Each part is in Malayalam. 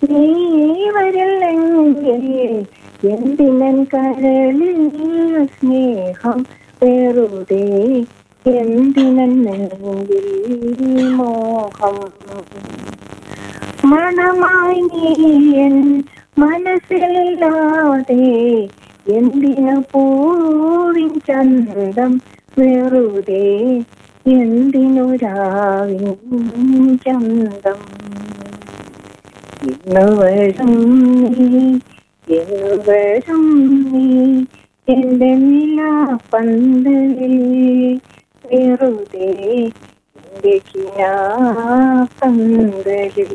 നീ വരില്ലെങ്കിൽ എന്തിനൻ കരളിൽ സ്നേഹം വെറുതെ എന്തിനൻ നെഞ്ചിൽ മോഹം മണമായി നീയൻ മനസ്സിലില്ലാതെ എന്തിനു പൂവിൻ ചന്തം വെറുതെ എന്തിനു രാവിൻ ചന്തം ഇന്നു വരും നീ എന്നു വരും നീ എന്റെ നില പന്തലിൽ വെറുതെ എന്റെ കിനാ പന്തലിൽ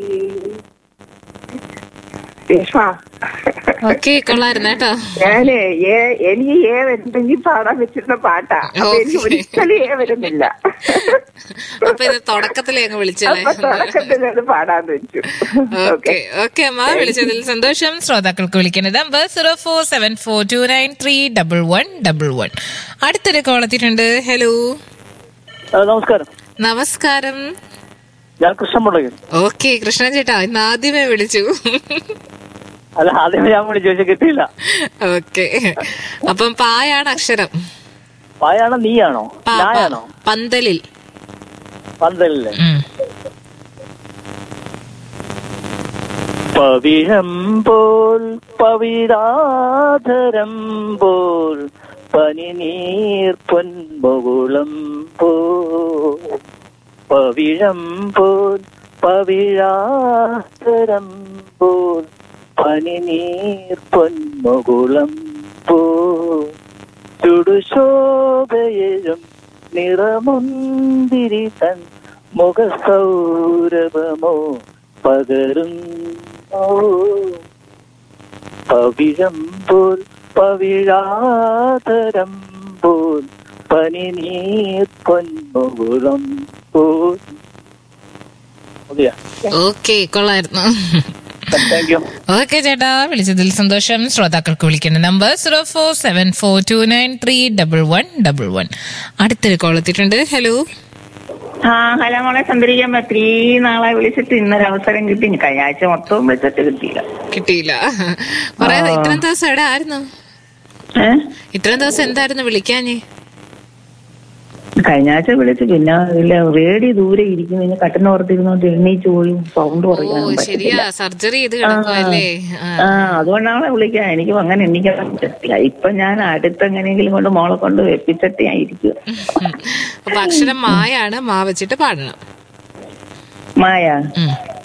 രേഷ്മ ഓക്കെ കൊള്ളായിരുന്നു കേട്ടോ ഞാന് ഏ എനിക്ക് ഏ വരുന്നെങ്കിൽ പാടാൻ വെച്ചിരുന്ന പാട്ടാ അപ്പൊ എനിക്ക് Okay. ഒരിക്കലും ഏ വരുന്നില്ല അപ്പൊ ഇത് തുടക്കത്തിലേ അങ്ങ് വിളിച്ചല്ലേ അപ്പൊ തുടക്കത്തിൽ അത് പാടാന്ന് വെച്ചു ഓക്കെ ഓക്കെ അമ്മ വിളിച്ചതിൽ സന്തോഷം ശ്രോതാക്കൾക്ക് വിളിക്കുന്നത് number zero four seven four two nine three double one double one അടുത്തൊരു കോൾ എത്തിയിട്ടുണ്ട് ഹലോ ആ, നമസ്കാരം നമസ്കാരം ഞാൻ കൃഷ്ണമുള്ളകൻ ഓക്കെ കൃഷ്ണൻ ചേട്ടാ ഇന്ന് ആദ്യമേ വിളിച്ചു അല്ല ആദ്യമേ ഞാൻ വിളിച്ചു ചോദിച്ചാൽ കിട്ടിയില്ല ഓക്കെ അപ്പം പായാണ് അക്ഷരം പായാണോ നീയാണോ പാ, പാ. ഞായാണോ പന്തലിൽ പന്തലല്ലേ ഉം. പവിഴം പോൽ പവിഴാധരം പോൽ പനിനീർ പൊന്മുകുളം പോൽ പവിഴം പോൽ പവിഴാധരം പോൽ പനിനീർ പൊന്മുകുളം പോൽ ചുടുശോഭയരും നിറമുന്തിരി തൻ മുഖസൗരഭമോ പകരുന്നോ പവിഴം പോൽ പവിഴാതരം പോൽ പനിനീർ പൊന്മുകുളം പോൽ മതിയാ ഓക്കെ കൊള്ളായിരുന്നു താങ്ക് യു ഓക്കെ ചേട്ടാ വിളിച്ചതിൽ സന്തോഷം ശ്രോതാക്കൾക്ക് വിളിക്കേണ്ട number zero four seven four two nine three double one double one അടുത്തൊരു കോൾ എത്തിയിട്ടുണ്ട് ഹലോ ആ ഹലോ മോളെ സന്തരിക്കാൻ ഒത്തിരി നാളെ വിളിച്ചിട്ട് ഇന്നൊരു അവസരം കിട്ടി കഴിഞ്ഞ ആഴ്ച മൊത്തവും വിളിച്ചിട്ട് കിട്ടിയില്ല കിട്ടിയില്ല കൊറേ ഇത്രയും ദിവസം എവിടെ ആയിരുന്നു ഏഹ് ഇത്രയും ദിവസം എന്തായിരുന്നു വിളിക്കാഞ്ഞേ കഴിഞ്ഞ ആഴ്ച വിളിച്ച് പിന്നെ ഇല്ല റേഡി ദൂരെ ഇരിക്കുന്നു പിന്നെ കട്ടിനോർത്തിരുന്നോണ്ട് എണ്ണീച്ച് പോയി സൗണ്ട് ഓ പറയാനും ശരിയാ പറ്റില്ല സർജറി ചെയ്ത് കിടക്കുവല്ലേ ആ. ആ അതുകൊണ്ടാണ് വിളിക്കാൻ എനിക്കും അങ്ങനെ എണ്ണിക്കാൻ പറ്റില്ല ഇപ്പൊ ഞാൻ അടുത്തെങ്ങനെയെങ്കിലും കൊണ്ട് മോളെ കൊണ്ട് വെപ്പിച്ചിട്ട് ഞാൻ ഇരിക്കുക അപ്പൊ അക്ഷരം മായാണ് മാ വെച്ചിട്ട് പാടണം മായ ഉം.